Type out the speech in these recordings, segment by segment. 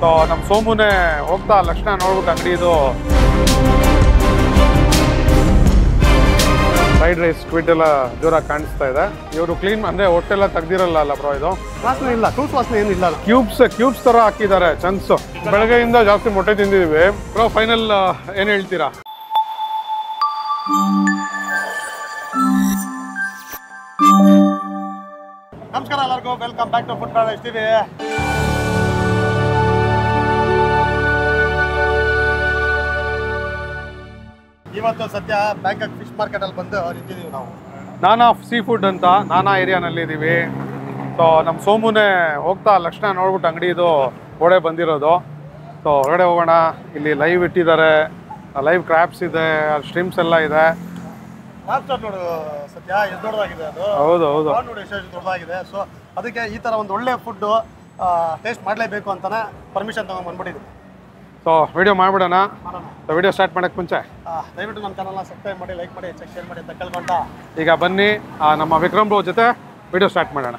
So ನಮ್ಮ ಸೋಮುನೆ ಹೋಗ್ತಾ ಲಕ್ಷಣ ನೋಡ್ಬಿಟ್ಟು ಅಂಗಡಿದು ಫ್ರೈಡ್ ರೈಸ್ ಕ್ವಿಟ್ ಎಲ್ಲ ಜೋರಾಗಿ ಕಾಣಿಸ್ತಾ ಇದೆ ಇವರು ಕ್ಲೀನ್ ಅಂದ್ರೆ ಹೊಟ್ಟೆಲ್ಲ ತೆಗ್ದಿರಲ್ಲ ಅಲ್ಲ ಬ್ರೋ ಇದು ವಾಸನೆ ಇಲ್ಲ ಟೂಸ್ ವಾಸನೆ ಏನು ಇಲ್ಲ ಕ್ಯೂಬ್ಸ್ ಕ್ಯೂಬ್ಸ್ ತರ ಹಾಕಿದ್ದಾರೆ ಚಂಕ್ಸ್ ಬೆಳಗ್ಗೆಯಿಂದ ಜಾಸ್ತಿ ಮೊಟ್ಟೆ ತಿಂದಿದೀವಿ ಬ್ರೋ ಫೈನಲ್ ಏನ್ ಹೇಳ್ತೀರಾ ನಮಸ್ಕಾರ ಎಲ್ಲರಿಗೂ welcome back to food paradise TV ಇವತ್ತು ಸದ್ಯ ಬ್ಯಾಂಕಾಕ್ ಫಿಶ್ ಮಾರ್ಕೆಟ್ ಅಲ್ಲಿ ಬಂದು ನಿಂತಿದ್ದೀವಿ ನಾವು ನಾನಾ ಸೀ ಫುಡ್ ಅಂತ ನಾನಾ ಏರಿಯಾನಲ್ಲಿ ಇದ್ದೀವಿ ಸೊ ನಮ್ಮ ಸೋಮುನೆ ಹೋಗ್ತಾ ಲಕ್ಷಣ ನೋಡ್ಬಿಟ್ಟು ಅಂಗಡಿದು ಗೋಡೆ ಬಂದಿರೋದು ಸೊ ಹೊರಗಡೆ ಹೋಗೋಣ ಇಲ್ಲಿ ಲೈವ್ ಇಟ್ಟಿದ್ದಾರೆ ಲೈವ್ ಕ್ರ್ಯಾಪ್ಸ್ ಇದೆ ಸ್ಟ್ರೀಮ್ಸ್ ಎಲ್ಲ ಇದೆ ಮಾಸ್ಟರ್ ನೋಡು ಸದ್ಯ ಎಷ್ಟು ದೊಡ್ಡದಾಗಿದೆ ಅದು ಹೌದು ಹೌದು ಪ್ರಾನ್ ನೋಡಿ ಎಷ್ಟು ದೊಡ್ಡದಾಗಿದೆ ಸೊ ಅದಕ್ಕೆ ಈ ತರ ಒಂದು ಒಳ್ಳೆ ಫುಡ್ ಟೇಸ್ಟ್ ಮಾಡಲೇಬೇಕು ಅಂತಾನೆ ಪರ್ಮಿಷನ್ ತಗೊಂಡ್ ಬಂದ್ಬಿಟ್ಟಿದ್ವಿ ಸೊ ವಿಡಿಯೋ ಮಾಡ್ಬಿಡೋಣ ಮಾಡೋಣ ಸೊ ವಿಡಿಯೋ ಸ್ಟಾರ್ಟ್ ಮಾಡೋಕ್ಕೆ ಮುಂಚೆ ಆ, ದಯವಿಟ್ಟು ನಮ್ಮ ಚಾನಲ್ನ ಸಬ್ಸ್ಕ್ರೈಬ್ ಮಾಡಿ ಲೈಕ್ ಮಾಡಿ ಚೆಕ್ ಶೇರ್ ಮಾಡಿ ಅಂತ ಕೇಳ್ಕೊಂಡ ಈಗ ಬನ್ನಿ ಆ, ನಮ್ಮ ವಿಕ್ರಮ್ ಬ್ರೋ ಜೊತೆ ವಿಡಿಯೋ ಸ್ಟಾರ್ಟ್ ಮಾಡೋಣ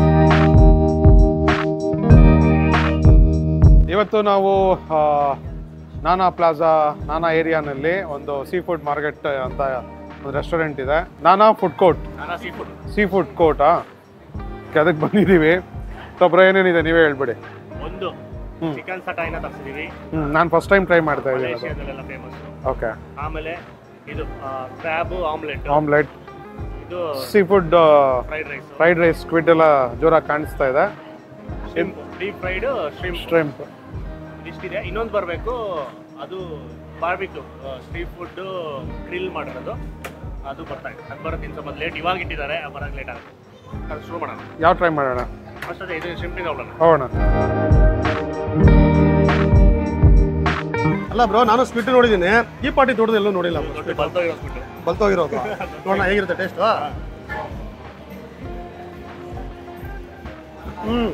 ಇವತ್ತು ನಾವು ಆ, ನಾನಾ ಪ್ಲಾಜಾ ನಾನಾ ಏರಿಯಾನಲ್ಲಿ ಒಂದು ಸೀ ಫುಡ್ ಮಾರ್ಕೆಟ್ ಅಂತ ಒಂದು ರೆಸ್ಟೋರೆಂಟ್ ಇದೆ Nana food court Nana seafood seafood ಕೋರ್ಟಾ ಅದಕ್ಕೆ ಬಂದಿದ್ದೀವಿ ಸೊ ಬ್ರೋ ಏನೇನಿದೆ ನೀವೇ ಹೇಳ್ಬಿಡಿ ಒಂದು ಹ್ಮ್. ಚಿಕನ್ ಸಟಾಯಿನ ತರಿಸಿದೀವಿ ಹ್ಞೂ ನಾನು ಫಸ್ಟ್ ಟೈಮ್ ಟ್ರೈ ಮಾಡ್ತಾ ಇದ್ದೀನಿ ಅದು ಮಲೇಷಿಯಾದಲ್ಲೆಲ್ಲ ಫೇಮಸ್ ಓಕೆ ಆಮೇಲೆ ಇದು ಕ್ರ್ಯಾಬು ಆಮ್ಲೆಟ್ ಆಮ್ಲೆಟ್ ಇದು seafood fried rice fried rice squid ಎಲ್ಲ ಜೋರಾಗಿ ಕಾಣಿಸ್ತಾ ಇದೆ shrimp deep fried shrimp shrimp ಇಷ್ಟಿದೆ ಇನ್ನೊಂದು ಬರಬೇಕು ಅದು ಬಾರ್ಬಿಕ್ಯೂ ಸ್ಟ್ರೀಟ್ ಫುಡ್ ಗ್ರಿಲ್ ಮಾಡಿರೋದು ಅದು ಬರ್ತಾ ಇದೆ ಅದು ಬರುತ್ತೆ ಇನ್ನು ಸ್ವಲ್ಪ ಲೇಟ್ ಇವಾಗ ಇಟ್ಟಿದ್ದಾರೆ ಬರೋದು ಲೇಟ್ ಆಗುತ್ತೆ ಅದು ಶುರು ಮಾಡೋಣ ಯಾವ ಟ್ರೈ ಮಾಡೋಣ ಫಸ್ಟ್ ಅದೇ ಇದು ಶ್ರಿಂಪಿಂಗ್ ಹೋಗೋಣ ಹೋಗೋಣ ಅಲ್ಲ ಬ್ರೋ ನಾನು ಸ್ಪಿಟ್ ನೋಡಿದ್ದೀನಿ ಈ ಪಾರ್ಟಿ ದೊಡ್ಡದು ಎಲ್ಲೂ ನೋಡಿಲ್ಲ ದೊಡ್ಡ ಬಲ್ತೋಗಿರೋ ಸ್ಬಿಟ್ಟು ಬಲ್ತೋಗಿರೋದು ನೋಡೋಣ ಹೇಗಿರುತ್ತೆ ಟೇಸ್ಟ್ ಹ್ಮ್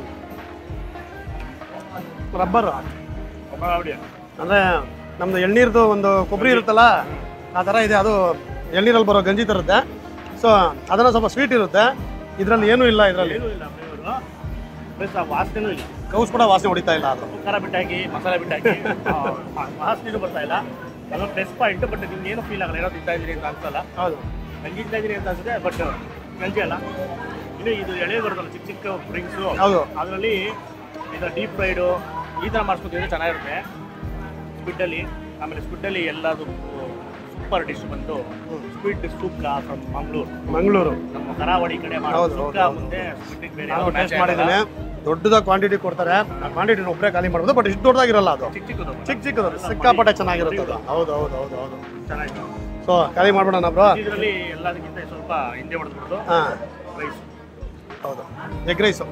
ರಬ್ಬರ್ ಅಂದ್ರೆ ನಮ್ದು ಎಳ್ನೀರ್ದು ಒಂದು ಕೊಬ್ಬರಿ ಇರುತ್ತಲ್ಲ ಆ ಥರ ಇದೆ ಅದು ಎಳ್ನೀರಲ್ಲಿ ಬರೋ ಗಂಜಿ ತರುತ್ತೆ ಸೊ ಅದನ್ನ ಸ್ವಲ್ಪ ಸ್ವೀಟ್ ಇರುತ್ತೆ ಇದರಲ್ಲಿ ಏನೂ ಇಲ್ಲ ಇದರಲ್ಲಿ ಏನೂ ಇಲ್ಲ ಫ್ಲೇವರು ಪ್ಲಸ್ ಆ ವಾಸನೆನೂ ಇಲ್ಲ ಕೌಸ್ ಕೂಡ ವಾಸನೆ ಹೊಡಿತಾ ಇಲ್ಲ ಅದು ಖಾರ ಬಿಟ್ಟಾಕಿ ಮಸಾಲೆ ಬಿಟ್ಟಾಕಿ ವಾಸನೆನೂ ಬರ್ತಾ ಇಲ್ಲ ಎಲ್ಲ ಪ್ಲಸ್ ಪಾಯಿಂಟ್ ಬಟ್ ನಿಮ್ಗೆ ಏನು ಫೀಲ್ ಆಗಲ್ಲ ಏನೋ ತಿಂತಾ ಇದ್ದೀರಿ ಅಂತ ಅನ್ಸಲ್ಲ ಹೌದು ಗಂಜಿ ತಿಂತಾ ಇದ್ದೀರಿ ಅಂತ ಅನ್ಸುತ್ತೆ ಬಟ್ ಗಂಜಿ ಅಲ್ಲ ಇನ್ನು ಇದು ಎಳೆ ಬರುತ್ತಲ್ಲ ಚಿಕ್ಕ ಚಿಕ್ಕ ಡ್ರಿಂಕ್ಸು ಹೌದು ಅದರಲ್ಲಿ ಇದು ಡೀಪ್ ಫ್ರೈಡು ಈ ಥರ ಮಾಡಿಸ್ಕೊತಿದ್ರೆ ಚೆನ್ನಾಗಿರುತ್ತೆ ಸ್ಕ್ವಿಡ್ಡಲ್ಲಿ ಆಮೇಲೆ ಸ್ಕ್ವಿಡ್ಡಲ್ಲಿ ಎಲ್ಲದು ಸೂಪರ್ ಡಿಶ್ ಬಂದು ಸ್ಕ್ವಿಡ್ ಸೂಪ್ಲ ಫ್ರಮ್ ಮಂಗಳೂರು ಮಂಗಳೂರು ನಮ್ಮ ಕರಾವಳಿ ಕಡೆ ಮಾಡೋ ಹೌದು, ಹೌದು, ಸುಕ್ಕ ಹೌದು. ಮುಂದೆ ಸ್ಕ್ವಿಡ್ಡಿಗೆ ಬೇರೆ ನಾನು ಯಾವ್ದು ಟೇಸ್ಟ್ match ಆಗಲ್ಲ. ಮಾಡಿದ್ದೀನಿ ದೊಡ್ಡದ ಕ್ವಾಂಟಿಟಿ ಕೊಡ್ತಾರೆ ಆ ಕ್ವಾಂಟಿಟಿನ ಒಬ್ಬರೇ ಖಾಲಿ ಮಾಡ್ಬೋದು ಬಟ್ ಇಷ್ಟು ದೊಡ್ಡದಾಗಿರಲ್ಲ ಅದು ಚಿಕ್ಕ ಚಿಕ್ಕದು ಚಿಕ್ಕ ಚಿಕ್ಕದು ಸಿಕ್ಕಾಪಟ್ಟೆ ಚೆನ್ನಾಗಿರುತ್ತೆ ಅದು ಹೌದು ಹೌದು ಹೌದು ಹೌದು ಚೆನ್ನಾಗಿದೆ ಸೊ ಖಾಲಿ ಮಾಡ್ಬಿಡೋಣ ಬ್ರೋ ಇದರಲ್ಲಿ ಎಲ್ಲದಕ್ಕಿಂತ ಸ್ವಲ್ಪ ಹಿಂದೆ ಹೊಡೆದ್ಬಿಟ್ಟು ಹಾಂ ರೈಸ್ ಹೌದು ಎಗ್ ರೈಸು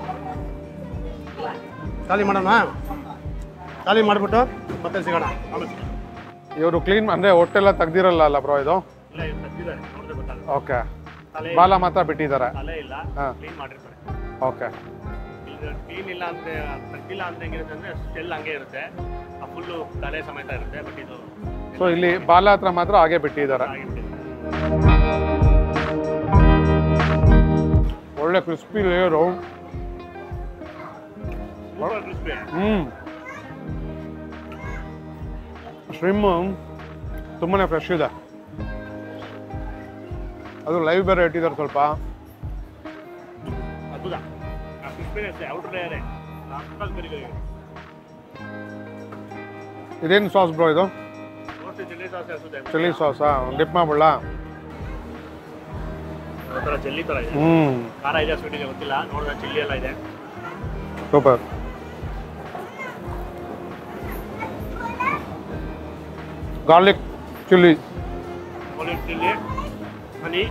ಖಾಲಿ ಮಾಡೋಣ ಖಾಲಿ ಮಾಡಿಬಿಟ್ಟು ಮತ್ತೆ ಸಿಗೋಣ ಆಮೇಲೆ ಇವರು ಕ್ಲೀನ್ ಅಂದ್ರೆ ಹೊಟ್ಟೆಲ್ಲ ತೆಗ್ದಿರಲ್ಲ ಅಲ್ಲ ಬ್ರೋ ಇದು ಇಲ್ಲ ಇವ್ರು ತೆಗ್ದಿದ್ದಾರೆ ನೋಡಿದ್ರೆ ಗೊತ್ತಾಗುತ್ತೆ ಓಕೆ ತಲೆ ಬಾಲ ಮಾತ್ರ ಬಿಟ್ಟಿದ್ದಾರೆ ತಲೆ ಇಲ್ಲ ಹಾ. ಕ್ಲೀನ್ ಮಾಡಿರ್ತಾರೆ ಓಕೆ ಕ್ಲೀನ್ ಇಲ್ಲ ಅಂತ ತೆಗ್ದಿಲ್ಲ ಅಂತ ಹೆಂಗಿರುತ್ತೆ ಅಂದ್ರೆ ಸ್ಟೆಲ್ ಹಂಗೆ ಇರುತ್ತೆ ಆ ಫುಲ್ಲು ತಲೆ ಸಮೇತ ಇರುತ್ತೆ ಬಟ್ ಇದು ಸೊ ಇಲ್ಲಿ ಬಾಲ ಹತ್ರ ಮಾತ್ರ ಹಾಗೆ ಬಿಟ್ಟಿದ್ದಾರೆ ಆಗಿಬಿಟ್ಟಿದೆ ಒಳ್ಳೆ crispy layer super crispy hmm shrimp ತುಂಬಾನೇ ಫ್ರೆಶ್ ಇದೆ ಅದು ಲೈವ್ ಬೇರೆ ಇಟ್ಟಿದ್ದಾರೆ ಸ್ವಲ್ಪ ಅದ್ಭುತ ಆ ಕ್ರಿಸ್ಪಿನೆಸ್ ಔಟರ್ ಲೇಯರೇ ಸಕ್ಕತ್ ಗರಿ ಗರಿ ಇದೇನು ಸಾಸ್ ಬ್ರೋ ಇದು ಮೋಸ್ಟ್ಲಿ ಚಿಲ್ಲಿ ಸಾಸ್ ಅನ್ಸುತ್ತೆ ಚಿಲ್ಲಿ ಸಾಸಾ ಡಿಪ್ ಮಾಡ್ಬಿಡ್ಲಾ ಒಂಥರ ಜಲ್ಲಿ ಥರ ಇದೆ ಹ್ಮ್ ಖಾರ ಇದೆ ಸ್ವೀಟ್ ಇದೆ ಗೊತ್ತಿಲ್ಲ ನೋಡಿದ್ರೆ ಚಿಲ್ಲಿ ಎಲ್ಲ ಇದೆ super garlic chilli olive chilli honey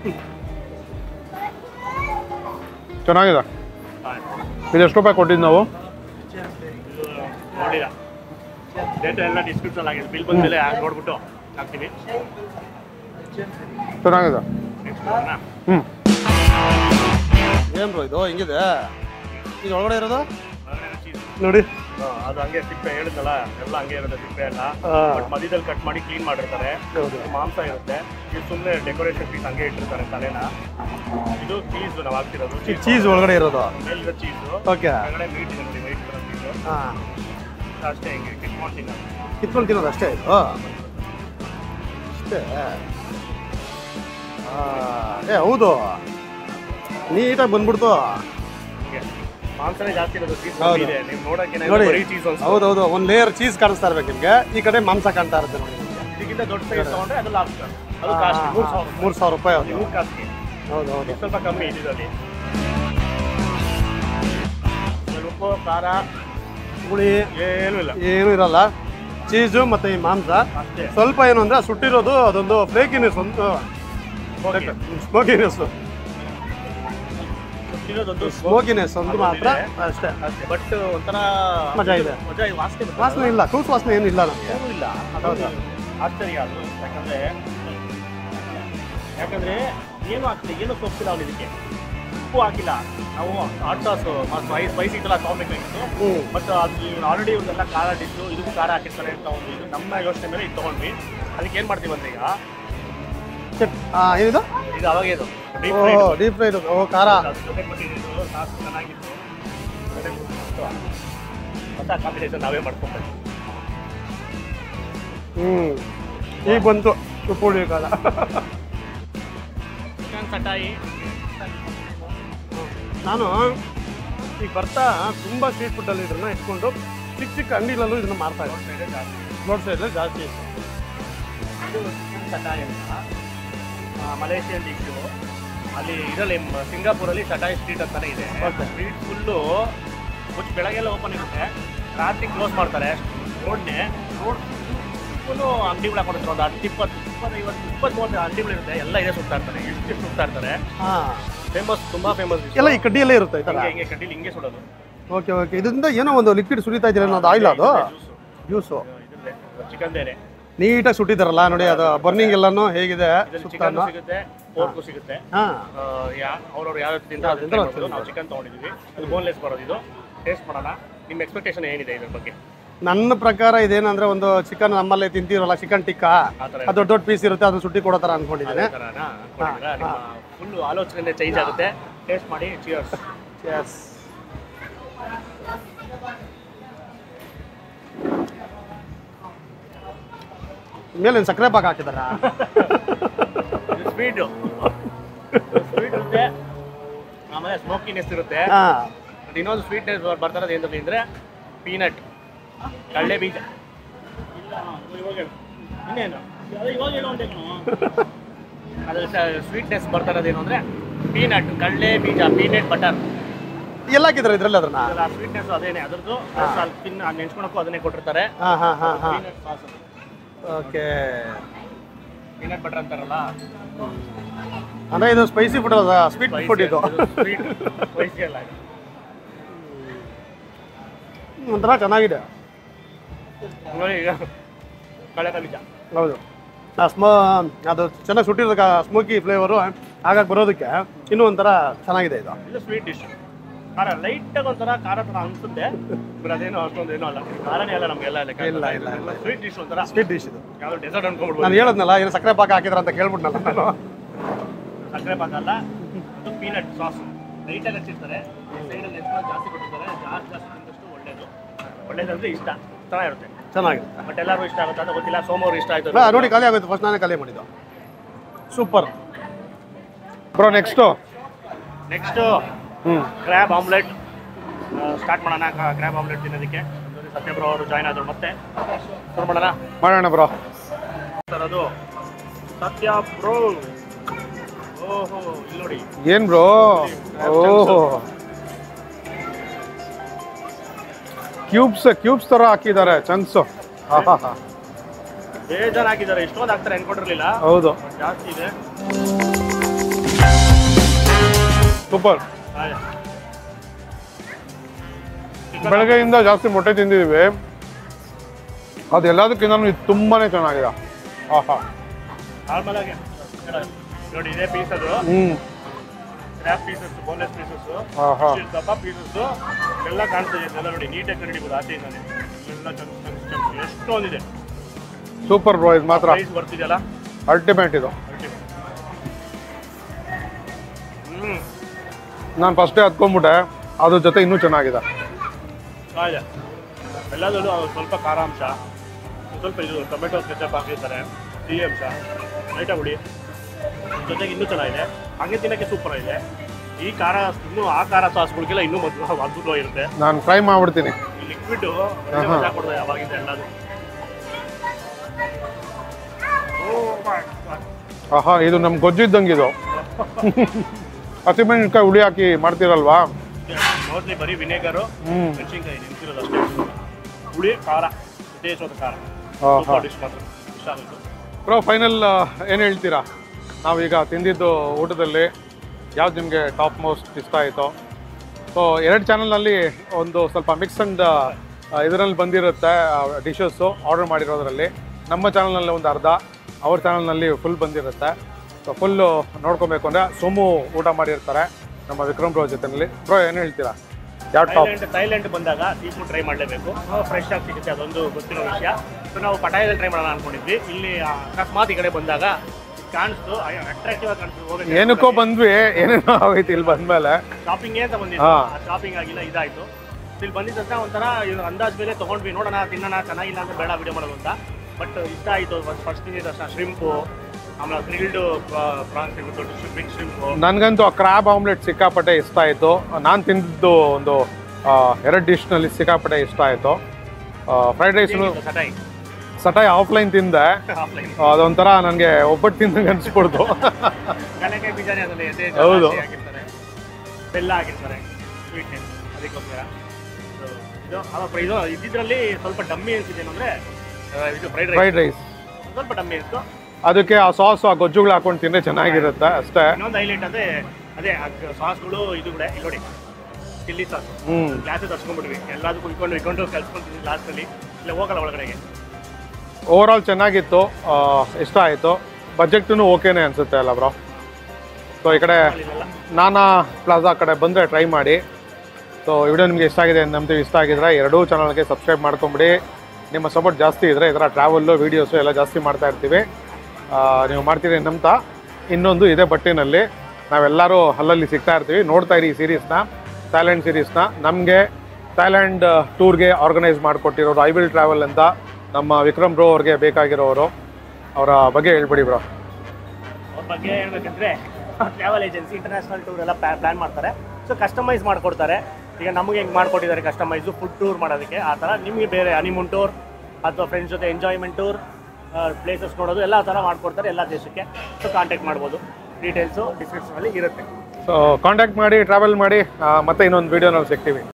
ಚೆನ್ನಾಗಿದೆ ಇದು ಎಷ್ಟು ರೂಪಾಯಿ ಕೊಟ್ಟಿದ್ದು ನಾವು ಇದು ನೋಡಿಲ್ಲ ಡೇಟ್ ಎಲ್ಲ ಡಿಸ್ಕ್ರಿಪ್ಷನ್ ಆಗಿದೆ ಬಿಲ್ ಬಂದಮೇಲೆ ನೋಡ್ಬಿಟ್ಟು ಹಾಕ್ತೀವಿ ಚೆನ್ನಾಗಿದೆ ನೆಕ್ಸ್ಟ್ ನೋಡೋಣ ಹ್ಞೂ ಏನು ಬ್ರೋ ಇದು ಹಿಂಗಿದೆ ಇದು ಒಳಗಡೆ ಇರೋದು ಹೊರಗಡೆ cheese. ನೋಡಿ ಹಾ, ಅದು ಹಂಗೆ ಸಿಪ್ಪೆ ಹೇಳಿದ್ನಲ್ಲ ಎಲ್ಲ ಹಂಗೆ ಇರುತ್ತೆ ಸಿಪ್ಪೆ ಎಲ್ಲ ಹಾ. ಬಟ್ ಮಧ್ಯದಲ್ಲಿ ಕಟ್ ಮಾಡಿ ಕ್ಲೀನ್ ಮಾಡಿರ್ತಾರೆ ಹೌದು. ಮಾಂಸ ಇರುತ್ತೆ ಇದು ಸುಮ್ಮನೆ ಡೆಕೋರೇಷನ್ ಪೀಸ್ ಹಂಗೆ ಇಟ್ಟಿರ್ತಾರೆ ತಲೆನ ಇದು ಚೀಸ್ ನಾವು ಹಾಕ್ತಿರೋದು ಚೀಸ್ ಒಳಗಡೆ ಇರೋದು ಮೇಲಿರೋ ಚೀಸು ಓಕೆ ಕೆಳಗಡೆ ಮೀಟ್ ಇದೆ ನೋಡಿ ವೈಟ್ ಕಲರ್ ಚೀಸು ಹಾಂ ಅಷ್ಟೇ ಹಿಂಗೆ ಕಿತ್ಕೊಂಡು ತಿನ್ನೋದು ಕಿತ್ಕೊಂಡು ತಿನ್ನೋದು ಅಷ್ಟೇ ಇದು ಅಷ್ಟೇ ಆ, ಏ ಹೌದು ನೀಟಾಗಿ ಬಂದ್ಬಿಡ್ತು ಹಿಂಗೆ ಮಾಂಸನೇ ಜಾಸ್ತಿ ಇರೋದು ಚೀಸ್ ಹೌದು. ಇದೆ ನೀವು ನೋಡಕ್ಕೆ ನೋಡಿ ಬರೀ ಚೀಸ್ ಅನ್ಸುತ್ತೆ ಹೌದೌದು ಒಂದು ಲೇಯರ್ ಚೀಸ್ ಕಾಣಿಸ್ತಾ ಇರ್ಬೇಕು ನಿಮಗೆ ಈ ಕಡೆ ಮಾಂಸ ಕಾಣ್ತಾ ಇರುತ್ತೆ ನೋಡಿ ನಿಮಗೆ ಇದಕ್ಕಿಂತ ದೊಡ್ಡ ಸೈಜ್ ತಗೊಂಡ್ರೆ ಅದು ಲಾಬ್ಸ್ಟರ್ ಅದು ಕಾಸ್ಟ್ ಮೂರು ಸಾವಿರ ಮೂರು ಸಾವಿರ ರೂಪಾಯಿ ಅದು ಮೂರು ಕಾಸ್ಟ್ಲಿ ಹೌದು ಹೌದು ಸ್ವಲ್ಪ ಕಮ್ಮಿ ಇದರಲ್ಲಿ ಉಪ್ಪು ಖಾರ ಹುಳಿ ಏನೂ ಇಲ್ಲ ಏನೂ ಇರಲ್ಲ ಚೀಸು ಮತ್ತು ಈ ಮಾಂಸ ಅಷ್ಟೇ ಸ್ವಲ್ಪ ಏನು ಅಂದರೆ ಸುಟ್ಟಿರೋದು ಅದೊಂದು ಫ್ಲೇಕಿನೆಸ್ ಒಂದು ಸ್ಮೋಕಿನೆಸ್ ಇರೋದೊಂದು ಸ್ಮೋಕಿನೆಸ್ ಒಂದು ಮಾತ್ರ ಅಷ್ಟೇ ಅಷ್ಟೇ ಬಟ್ ಒಂಥರ ಮಜಾ ಇದೆ. ಮಜಾ ಇದೆ ವಾಸನೆ ಬರ್ತದೆ. ವಾಸನೆ ಇಲ್ಲ ಕೂಸು ವಾಸನೆ ಏನು ಇಲ್ಲ ನಮಗೆ ಏನೂ ಇಲ್ಲ ಹೌದಾ? ಅದು ಆಶ್ಚರ್ಯ ಅದು ಯಾಕಂದ್ರೆ ಯಾಕಂದ್ರೆ ಏನು ಆಗ್ತಿಲ್ಲ ಏನು ಸೊಪ್ಪಿಲ್ಲ ಅವ್ನು ಇದಕ್ಕೆ ಉಪ್ಪು ಹಾಕಿಲ್ಲ ನಾವು ಹಾಟ್ ಸಾಸ್ ಸ್ಪೈಸಿ ಇದೆಲ್ಲ ತೊಗೊಬೇಕಾಗಿತ್ತು ಹ್ಞೂ ಬಟ್ ಅದು ಆಲ್ರೆಡಿ ಇವ್ರಿಗೆಲ್ಲ ಖಾರ ಡಿಶ್ಶು ಇದಕ್ಕೂ ಖಾರ ಹಾಕಿರ್ತಾರೆ ಅಂತ ಒಂದು ಇದು ನಮ್ಮ ಯೋಚನೆ ಮೇಲೆ ಇದು ತೊಗೊಂಡ್ವಿ ಅದಕ್ಕೆ ಏನು ಮಾಡ್ತೀವಿ ಅಂದ್ರೆ ಈಗ ಚೆಕ್ ಏನಿದು ಇದು ಅವಾಗ ಇದು ಡೀಪ್ ಓ ಡೀಪ್ ಫ್ರೈಡ್ ಓ ಖಾರ ಜೊತೆ ಕೊಟ್ಟಿದ್ದು ಸಾಸ್ ಚೆನ್ನಾಗಿತ್ತು ಜೊತೆ ಕೊಟ್ಟಿದ್ದು. ಹೊಸ ಕಾಂಬಿನೇಷನ್ ನಾವೇ ಮಾಡ್ಕೊಬೇಕು ಹ್ಞೂ ಈಗ ಬಂತು ಉಪ್ಪುಳಿ ಖಾರ ಚಿಕನ್ ಸಟಾಯಿ ನಾನು ಈಗ ಬರ್ತಾ ತುಂಬ ಸ್ಟ್ರೀಟ್ ಫುಡ್ಡಲ್ಲಿ ಇದನ್ನ ಇಟ್ಕೊಂಡು ಚಿಕ್ಕ ಚಿಕ್ಕ ಅಂಗಡಿಲಲ್ಲೂ ಇದನ್ನ ಮಾರ್ತಾ ಇದ್ದಾರೆ ರೋಡ್ ಸೈಡಲ್ಲಿ ಜಾಸ್ತಿ ಇತ್ತು ಇದು ಚಿಕನ್ ಸಟಾಯಿ ಅಂತ ಆ, ಮಲೇಷಿಯನ್ ಡಿಶ್ಶು ಅಲ್ಲಿ ಇದರಲ್ಲಿ ಮ- ಸಿಂಗಾಪುರಲ್ಲಿ ಸಟಾಯಿ ಸ್ಟ್ರೀಟ್ ಅಂತಾನೆ ಇದೆ Okay. ಸ್ಟ್ರೀಟ್ ಫುಲ್ಲು ಬೆಳಗ್ಗೆಲ್ಲ ಓಪನ್ ಇರುತ್ತೆ ರಾತ್ರಿ ಕ್ಲೋಸ್ ಮಾಡ್ತಾರೆ ರೋಡ್ನೆ ರೋಡ್ ಫುಲ್ಲು ಅಂಗಡಿಗಳು ಹಾಕೊಂಡಿರ್ತಾರೆ ಒಂದು ಹತ್ತು ಇಪ್ಪತ್ತು ಇಪ್ಪತ್ತೈವತ್ತು ಇಪ್ಪತ್ತು ಮೂವತ್ತು ಅಂಗಡಿಗಳಿರುತ್ತೆ ಎಲ್ಲ ಇದೆ ಸುತ್ತಾ ಇರ್ತಾರೆ ಎಷ್ಟು ಸುತ್ತಾ ಇರ್ತಾರೆ ಹಾಂ ಫೇಮಸ್ ತುಂಬಾ ಫೇಮಸ್ ಎಲ್ಲ ಈ ಕಡ್ಡಿಯಲ್ಲೇ ಇರುತ್ತೆ ಈ ಥರ ಹಿಂಗೆ ಹಿಂಗೆ ಕಡ್ಡಿಲಿ ಹಿಂಗೆ ಸುಡೋದು ಓಕೆ ಓಕೆ ಇದರಿಂದ ಏನೋ ಒಂದು ಲಿಕ್ವಿಡ್ ಸುರಿತಾ ಇದ್ದೀರ ಅನ್ನೋದು ಆಯಿಲ್ ಅದು ಜ್ಯೂಸು ಇದ್ರಲ್ಲೇ ಚಿಕನ್ ಬೇರೆ ನೀಟಾಗಿ ಸುಟ್ಟಿದ್ದಾರಲ್ಲ ನೋಡಿ ಅದು ಬರ್ನಿಂಗ್ ಎಲ್ಲಾನು ಹೇಗಿದೆ ಇದ್ರಲ್ಲಿ ಚಿಕನ್ ಸುತ್ತಾನು ಸಿಗುತ್ತೆ ಪೋರ್ಕು ಸಿಗುತ್ತೆ ಹಾಂ ಆ, ಯಾ ಅವ್ರವ್ರು ಯಾವ ತಿಂತ ಯಾವ್ದು ತಿಂತಾರೋ ಅದು ನಾವು ಚಿಕನ್ ತೊಗೊಂಡಿದ್ದೀವಿ ಇದು ಬೋನ್ಲೆಸ್ ಬರೋದು ಇದು ಟೇಸ್ಟ್ ಮಾಡೋಣ ನಿಮ್ಮ ಎಕ್ಸ್ಪೆಕ್ಟೇಷನ್ ಏನಿದೆ ಇದ್ರ ಬಗ್ಗೆ ನನ್ನ ಪ್ರಕಾರ ಇದೇನಂದ್ರೆ ಒಂದು ಚಿಕನ್ ನಮ್ಮಲ್ಲೇ ತಿಂತೀರಲ್ಲ ಚಿಕನ್ ಟಿಕ್ಕಾ ಆ ಥರ ಅದು ದೊಡ್ಡ ದೊಡ್ಡ ಪೀಸ್ ಇರುತ್ತೆ ಅದನ್ನ ಸುಟ್ಟಿ ಕೊಡೋ ಥರ ಅನ್ಕೊಂಡಿದ್ದೇನೆ ಥರನಾ ಅನ್ಕೊಂಡಿದ್ದೀರಾ? ನಿಮ್ಮ ಫುಲ್ ಆಲೋಚನೆ ಚೇಂಜ್ ಆಗುತ್ತೆ ಟೇಸ್ಟ್ ಮಾಡಿ ಚಿಯರ್ಸ್ ಎಸ್ ಮೇಲೆ ಏನ್ ಸಕ್ಕರೆ ಪಾಕ ಹಾಕಿದಾರ ಇದು ಸ್ವೀಟು ಸ್ವೀಟ್ ಇರುತ್ತೆ ಆಮೇಲೆ ಸ್ಮೋಕಿನೆಸ್ ಇರುತ್ತೆ ಹಾ ಅದು ಇನ್ನೊಂದು ಸ್ವೀಟ್ನೆಸ್ ಬರ್ತಾರದು ಏನಲ್ಲಿ ಅಂದರೆ ಪೀನಟ್ ಕಡಲೆ ಬೀಜ ಇಲ್ಲ ಇವಾಗ ಹೇಳು. ಇನ್ನೇನು ಅದು ಇವಾಗ ಹೇಳು ಅಂದೆ ಕಣೋ. ಅದ್ರ ಸ್ವೀಟ್ನೆಸ್ ಬರ್ತಾರದೇನು ಅಂದರೆ ಪೀನಟ್ ಕಡಲೆ ಬೀಜ ಪೀನಟ್ ಬಟರ್ ಎಲ್ಲ ಹಾಕಿದಾರೆ ಇದ್ರಲ್ಲಿ ಅದನ್ನ ಆ ಸ್ವೀಟ್ನೆಸ್ ಅದೇನೆ ಅದ್ರದ್ದು ಅಲ್ಲಿ ತಿನ್ನ ಅಲ್ಲಿ ನೆನ್ಸ್ಕೊಳಕ್ಕೂ ಅದನ್ನೇ ಕೊಟ್ಟಿರ್ತಾರೆ ಹಾ ಹಾ ಹಾ ಹಾ peanut sauce okay peanut butter ಅಂತಾರಲ್ಲ ಅಂದ್ರೆ ಇದು ಸ್ಪೈಸಿ ಫುಡ್ ಅದ ಸ್ವೀಟ್ ಫುಡ್ ಇದು ಸ್ವೀಟ್ ಸ್ಪೈಸಿ ಅಲ್ಲ ಇದು. ಒಂಥರ ಚೆನ್ನಾಗಿದೆ ನೋಡಿ ಈಗ ಕಡಲೆ ಬೀಜ ಹೌದು ಆ ಸ್ಮೋ ಅದು ಚೆನ್ನಾಗಿ ಸುಟ್ಟಿರೋ ಸ್ಮೋಕಿ ಫ್ಲೇವರು ಹಾಗಾಗಿ ಬರೋದಕ್ಕೆ ಇನ್ನೂ ಒಂಥರ ಚೆನ್ನಾಗಿದೆ ಇದು ಇದು ಸ್ವೀಟ್ ಡಿಶ್ ಖಾರ ಲೈಟಾಗಿ ಒಂಥರ ಖಾರ ಥರ ಅನ್ಸುತ್ತೆ ಬಟ್ ಅದೇನು ಅಷ್ಟೊಂದು ಏನೂ ಅಲ್ಲ ಖಾರನೇ ಅಲ್ಲ ನಮಗೆಲ್ಲ ಇಲ್ಲ, ಇಲ್ಲ, ಇಲ್ಲ. ಸ್ವೀಟ್ ಡಿಶ್ ಒಂಥರ ಸ್ವೀಟ್ ಡಿಶ್ ಇದು ಯಾವ್ದು ಡೆಸರ್ಟ್ ನಾನು ಅನ್ಕೊಂಡ್ಬಿಡ್ಬೋದು ಹೇಳದ್ನಲ್ಲ ಏನು ಸಕ್ಕರೆ ಪಾಕ ಹಾಕಿದ್ರ ಅಂತ ಕೇಳ್ಬಿಟ್ನಲ್ಲ ನಾನು ಸಕ್ಕರೆ ಪಾಕ ಅಲ್ಲ ಅದು ಪೀನಟ್ ಸಾಸ್ ಲೈಟಾಗಿ ಹಚ್ಚಿರ್ತಾರೆ ಸೈಡಲ್ಲಿ ಎಷ್ಟು ಜಾಸ್ತಿ ಕೊಟ್ಟಿರ್ತಾರೆ ಜಾಸ್ತಿ ಜಾಸ್ತಿ ತಿಂದಷ್ಟು ಒಳ್ಳೇದು ಒಳ್ಳೇದಂದ್ರೆ ಇಷ್ಟ ಚೆನ್ನಾಗಿರುತ್ತೆ ಚೆನ್ನಾಗಿದೆ ಬಟ್ ಎಲ್ಲರೂ ಇಷ್ಟ ಆಗುತ್ತೆ ಅಂತ ಗೊತ್ತಿಲ್ಲ ಸೋಮವಾರ ಇಷ್ಟ ಆಯ್ತು ಬಾ, ನೋಡಿ ಖಾಲಿ ಆಗೋಯ್ತು ಫಸ್ಟ್ ನಾನೇ ಖಾಲಿ ಮಾಡಿದ್ದು ಸೂಪರ್ ಬ್ರೋ ನೆಕ್ಸ್ಟು ನೆಕ್ಸ್ಟು ಹ್ಞೂ ಕ್ರ್ಯಾಬ್ ಆಮ್ಲೆಟ್ ಸ್ಟಾರ್ಟ್ ಮಾಡೋಣ ಕ್ರ್ಯಾಬ್ ಆಮ್ಲೆಟ್ ತಿನ್ನೋದಕ್ಕೆ ನಮ್ಮ ಜೊತೆ ಸತ್ಯಬ್ರೋ ಅವರು ಜಾಯ್ನ್ ಆದರು ಮತ್ತೆ ಶುರು ಮಾಡೋಣ ಮಾಡೋಣ ಬ್ರೋ ಸರ್ ಅದು ಸತ್ಯ ಬ್ರೋ ಓಹೋ ಇಲ್ಲಿ ನೋಡಿ ಏನು ಬ್ರೋ ಓಹೋ ಕ್ಯೂಬ್ಸ್ ಕ್ಯೂಬ್ಸ್ ಥರ ಹಾಕಿದ್ದಾರೆ ಚಂಕ್ಸು ಹಾಂ ಹಾಂ ಹಾಂ ಬೇಜಾರು ಹಾಕಿದ್ದಾರೆ ಇಷ್ಟೊಂದು ಹಾಕ್ತಾರೆ ಅನ್ಕೊಂಡಿರ್ಲಿಲ್ಲ ಹೌದು ಬಟ್ ಜಾಸ್ತಿ ಇದೆ ಸೂಪರ್ ಹಾಗೆ. ಬೆಳಗ್ಗೆಯಿಂದ ಜಾಸ್ತಿ ಮೊಟ್ಟೆ ತಿಂದಿದ್ದೀವಿ ಅದು ಎಲ್ಲದಕ್ಕಿಂತ ಇದು ತುಂಬಾನೇ ಚೆನ್ನಾಗಿದೆ ಆಹಾ ನಾರ್ಮಲ್ ಆಗಿ ನೋಡಿ ಇದೇ ಪೀಸ್ ಅದು ಹ್ಞೂ ಕ್ರ್ಯಾಪ್ ಪೀಸಸ್ ಬೋನ್ಲೆಸ್ ಪೀಸಸ್ ಆಹಾ ದಪ್ಪ ಪೀಸಸ್ ಎಲ್ಲ ಕಾಣ್ತಿದೆ ಇದೆಲ್ಲ ನೋಡಿ ನೀಟಾಗಿ ಕಂಡಿಡಿಬೋದು ಆಚೆಯಿಂದಾನೆ ಎಲ್ಲ ಚಂಕ್ ಚಂಕ್ ಚಂಕ್ ಎಷ್ಟೊಂದಿದೆ ಸೂಪರ್ ಬ್ರೋ ಇದು ಮಾತ್ರ ಪ್ರೈಸ್ ಬರ್ತಿದೆಯಲ್ಲ ಅಲ್ಟಿಮೇಟ್ ಇದು ಹ್ಮ್ ನಾನು ಫಸ್ಟೇ ಹತ್ಕೊಂಡ್ಬಿಟ್ಟೆ ಅದ್ರ ಜೊತೆ ಇನ್ನೂ ಚೆನ್ನಾಗಿದೆ ಹಾಗೆ ಎಲ್ಲದರಲ್ಲೂ ಸ್ವಲ್ಪ ಖಾರಾಂಶ ಸ್ವಲ್ಪ ಇದು ಟೊಮೆಟೊ ಕೆಚಪ್ ಹಾಕಿರ್ತಾರೆ ಸಿಹಿ ಅಂಶ ಲೈಟಾಗಿ ಹುಳಿ ಜೊತೆಗೆ ಇನ್ನೂ ಚೆನ್ನಾಗಿದೆ ಹಾಗೆ ತಿನ್ನೋಕ್ಕೆ ಸೂಪರ್ ಇದೆ ಈ ಖಾರ ಇನ್ನೂ ಆ ಖಾರ ಸಾಸ್ಗಳಿಗೆಲ್ಲ ಇನ್ನೂ ಮದ್ದು ಅದ್ಭುತವಾಗಿರುತ್ತೆ ನಾನು ಟ್ರೈ ಮಾಡ್ಬಿಡ್ತೀನಿ ಈ ಲಿಕ್ವಿಡ್ ಆಹಾ. ಮಜಾ ಕೊಡ್ತದೆ ಅವಾಗಿಂದ ಎಲ್ಲದು ಆಹಾ ಇದು ನಮ್ಮ ಗೊಜ್ಜಿದ್ದಂಗೆ ಇದು ಹಸಿಮೆಣಸಿನ್ಕಾಯಿ ಹುಳಿ ಹಾಕಿ ಮಾಡ್ತೀರಲ್ವಾ ಮೋಸ್ಟ್ಲಿ ಬರೀ ವಿನೇಗರು ಹ್ಞೂ ಮೆಣಸಿನ್ಕಾಯಿ ನಿಂತಿರೋದು ಅಷ್ಟೇ ಹುಳಿ ಖಾರ ವಿಶೇಷವಾದ ಖಾರ ಆಹಾ. ಸೂಪರ್ ಡಿಶ್ ಮಾತ್ರ ಇಷ್ಟ ಆಗುತ್ತೆ ಬ್ರೋ ಫೈನಲ್ ಏನು ಹೇಳ್ತೀರಾ ನಾವೀಗ ತಿಂದಿದ್ದು ಊಟದಲ್ಲಿ ಯಾವ್ದು ನಿಮಗೆ ಟಾಪ್ ಮೋಸ್ಟ್ ಇಷ್ಟ ಆಯಿತು ಸೊ ಎರಡು ಚಾನಲ್ನಲ್ಲಿ ಒಂದು ಸ್ವಲ್ಪ ಮಿಕ್ಸ್ ಆ್ಯಂಡ್ ಇದರಲ್ಲಿ ಬಂದಿರುತ್ತೆ ಡಿಶಸ್ಸು ಆರ್ಡರ್ ಮಾಡಿರೋದ್ರಲ್ಲಿ ನಮ್ಮ ಚಾನಲ್ನಲ್ಲಿ ಒಂದು ಅರ್ಧ ಅವ್ರ ಚಾನಲ್ನಲ್ಲಿ ಫುಲ್ ಬಂದಿರುತ್ತೆ ಸೊ ಫುಲ್ಲು ನೋಡ್ಕೊಬೇಕು ಅಂದರೆ ಸೋಮು ಊಟ ಮಾಡಿರ್ತಾರೆ ನಮ್ಮ ವಿಕ್ರಮ್ ಬ್ರೋ ಜೊತೆನಲ್ಲಿ ಬ್ರೋ ಏನು ಹೇಳ್ತೀರಾ ಯಾವ ಟಾಪ್ ಥೈಲ್ಯಾಂಡ್ ಥೈಲ್ಯಾಂಡ್ ಬಂದಾಗ ಸೀ ಫುಡ್ ಟ್ರೈ ಮಾಡಲೇಬೇಕು ಫ್ರೆಶ್ ಆಗಿ ಸಿಗುತ್ತೆ ಅದೊಂದು ಗೊತ್ತಿರೋ ವಿಷಯ ಸೊ ನಾವು ಪಟಾಯಲ್ಲಿ ಟ್ರೈ ಮಾಡೋಣ ಅನ್ಕೊಂಡಿದ್ವಿ ಇಲ್ಲಿ ಆ, ಅಕಸ್ಮಾತ್ ಈ ಕಡೆ ಬಂದಾಗ ಕಾಣಿಸ್ತು ಅಟ್ರಾಕ್ಟಿವ್ ಆಗಿ ಕಾಣಿಸ್ತು ಹೋಗ್ಬೇಕು ಏನಕ್ಕೋ ಬಂದ್ವಿ ಏನೇನೋ ಆಗೈತಿ ಇಲ್ಲಿ ಬಂದಮೇಲೆ ಶಾಪಿಂಗ್ ಅಂತ ಬಂದಿದ್ದು ಹಾ. ಶಾಪಿಂಗ್ ಆಗಿಲ್ಲ ಇದಾಯ್ತು ಇಲ್ಲಿ ಬಂದಿದ್ದ ತಕ್ಷಣ ಒಂಥರ ಇದು ಅಂದಾಜ್ ಮೇಲೆ ತೊಗೊಂಡ್ವಿ ನೋಡೋಣ ತಿನ್ನೋಣ ಚೆನ್ನಾಗಿಲ್ಲ ಅಂದ್ರೆ ಬೇಡ ವಿಡಿಯೋ ಮಾಡೋದು ಅಂತ ಬಟ್ ಇಷ್ಟ ಆಯಿತು ಫಸ್ಟ್ ತಿಂದಿದ್ದ ತಕ್ಷಣ ಶ್ರಿಂಪು ಆಮೇಲೆ ಗ್ರಿಲ್ಡ್ ಪ್ರಾನ್ಸ್ ಸಿಗುತ್ತೆ ಬಿಗ್ ಶ್ರಿಂಪು ನನಗಂತೂ ಆ ಕ್ರಾಬ್ ಆಮ್ಲೆಟ್ ಸಿಕ್ಕಾಪಟ್ಟೆ ಇಷ್ಟ ಆಯಿತು ನಾನು ತಿಂದಿದ್ದು ಒಂದು ಆ, ಎರಡು ಡಿಶ್ನಲ್ಲಿ ಸಿಕ್ಕಾಪಟ್ಟೆ ಇಷ್ಟ ಆಯಿತು fried rice satay satay offline ತಿಂದೆ ಆಫ್ಲೈನ್ ಅದೊಂಥರ ನನಗೆ ಒಬ್ಬಟ್ಟು ತಿಂದಂಗೆ ಅನಿಸ್ಬಿಡ್ತು ಕಡಲೆಕಾಯಿ ಬೀಜನೇ ಅದರಲ್ಲಿ ಎದೆ ಹೌದು. ಜಾಸ್ತಿ ಹಾಕಿರ್ತಾರೆ ಬೆಲ್ಲ ಹಾಕಿರ್ತಾರೆ ಸ್ವೀಟ್ನೆಸ್ ಅದಕ್ಕೋಸ್ಕರ So, ಇದು ಅವಾಗ ಇದು ಇದ್ದಿದ್ರಲ್ಲಿ ಸ್ವಲ್ಪ ಡಮ್ಮಿ ಅನ್ಸಿದ್ದೇನು ಅಂದರೆ ಇದು ಫ್ರೈಡ್ ಫ್ರೈಡ್ ರೈಸ್ ರೈಸ್ ಸ್ವಲ್ಪ ಡಮ್ಮಿ ಅನಿಸ್ತು ಅದಕ್ಕೆ ಆ ಸಾಸ್ ಆ ಗೊಜ್ಜುಗಳು ಹಾಕೊಂಡು ತಿಂದರೆ ಚೆನ್ನಾಗಿರುತ್ತೆ ಅಷ್ಟೇ ಇನ್ನೊಂದು ಹೈಲೈಟ್ ಅಂದರೆ ಅದೇ ಸಾಸ್ಗಳು ಇದು ಕೂಡ ಇಲ್ಲಿ ನೋಡಿ ಚಿಲ್ಲಿ ಸಾಸ್ ಹ್ಞೂ ಗ್ಲಾಸಸ್ ಹಚ್ಕೊಂಡ್ಬಿಟ್ವಿ ಎಲ್ಲದಕ್ಕೂ ಇಟ್ಕೊಂಡು ಇಟ್ಕೊಂಡು ಕಲ್ಸ್ಕೊಂತಿದ್ವಿ ಲಾಸ್ಟಲ್ಲಿ ಇಲ್ಲ ಹೋಗಲ್ಲ ಒಳಗಡೆಗೆ ಓವರ್ ಆಲ್ ಚೆನ್ನಾಗಿತ್ತು ಆ, ಇಷ್ಟ ಆಯಿತು ಬಜೆಟ್ನು ಓಕೆನೇ ಅನಿಸುತ್ತೆ ಅಲ್ಲ ಬ್ರೋ ಸೊ ಈ ಕಡೆ ಇದೆಲ್ಲ ನಾನಾ ಪ್ಲಾಜಾ ಕಡೆ ಬಂದರೆ ಟ್ರೈ ಮಾಡಿ ಸೊ ವಿಡಿಯೋ ನಿಮಗೆ ಇಷ್ಟ ಆಗಿದೆ ಅಂತ ನಂಬ್ತೀವಿ ಇಷ್ಟ ಆಗಿದ್ರೆ ಎರಡೂ ಚಾನಲ್ಗೆ ಸಬ್ಸ್ಕ್ರೈಬ್ ಮಾಡ್ಕೊಂಬಿಡಿ ನಿಮ್ಮ ಸಪೋರ್ಟ್ ಜಾಸ್ತಿ ಇದ್ದರೆ ಇದರ ಟ್ರಾವೆಲ್ಲು ವೀಡಿಯೋಸು ಎಲ್ಲ ಜಾಸ್ತಿ ಮಾಡ್ತಾ ಇರ್ತೀವಿ ಆ, ನೀವು ಮಾಡ್ತೀರಿ ನಂಬ್ತಾ ಇನ್ನೊಂದು ಇದೇ ಬಟ್ಟಿನಲ್ಲಿ ನಾವೆಲ್ಲರೂ ಅಲ್ಲಲ್ಲಿ ಸಿಗ್ತಾ ಇರ್ತೀವಿ ನೋಡ್ತಾ ಇರಿ ಈ ಸೀರೀಸ್ನ ಥೈಲ್ಯಾಂಡ್ ಸೀರೀಸ್ನ ನಮಗೆ ಥೈಲ್ಯಾಂಡ್ ಟೂರ್ಗೆ ಆರ್ಗನೈಸ್ ಮಾಡಿಕೊಟ್ಟಿರೋರು ಐ ವಿಲ್ ಟ್ರಾವೆಲ್ ಅಂತ ನಮ್ಮ ವಿಕ್ರಮ್ ಬ್ರೋ ಅವ್ರಿಗೆ ಬೇಕಾಗಿರೋರು ಅವರ ಬಗ್ಗೆ ಹೇಳ್ಬಿಡಿ ಬ್ರೋ ಅವ್ರ ಬಗ್ಗೆ ಹೇಳ್ಬೇಕಂದ್ರೆ ಟ್ರಾವೆಲ್ ಏಜೆನ್ಸಿ ಇಂಟರ್ನ್ಯಾಷನಲ್ ಟೂರ್ ಎಲ್ಲ ಪ್ಲಾನ್ ಮಾಡ್ತಾರೆ ಸೊ ಕಸ್ಟಮೈಸ್ ಮಾಡ್ಕೊಡ್ತಾರೆ ಈಗ ನಮಗೆ ಹೆಂಗೆ ಮಾಡ್ಕೊಟ್ಟಿದ್ದಾರೆ ಕಸ್ಟಮೈಸು ಫುಡ್ ಟೂರ್ ಮಾಡೋದಕ್ಕೆ ಆ ಥರ ನಿಮಗೆ ಬೇರೆ ಹನಿಮೂನ್ ಟೂರ್ ಅಥವಾ ಫ್ರೆಂಡ್ಸ್ ಜೊತೆ ಎಂಜಾಯ್ಮೆಂಟ್ ಟೂರ್ ಪ್ಲೇಸಸ್ ನೋಡೋದು ಎಲ್ಲ ಥರ ಮಾಡ್ಕೊಡ್ತಾರೆ ಎಲ್ಲ ದೇಶಕ್ಕೆ ಸೊ ಕಾಂಟ್ಯಾಕ್ಟ್ ಮಾಡ್ಬೋದು ಡೀಟೇಲ್ಸು ಡಿಸ್ಕ್ರಿಪ್ಷನಲ್ಲಿ ಇರುತ್ತೆ ಸೊ ಕಾಂಟ್ಯಾಕ್ಟ್ ಮಾಡಿ ಟ್ರಾವೆಲ್ ಮಾಡಿ ಆ, ಮತ್ತೆ ಇನ್ನೊಂದು ವೀಡಿಯೋನಲ್ಲಿ ಸಿಗ್ತೀವಿ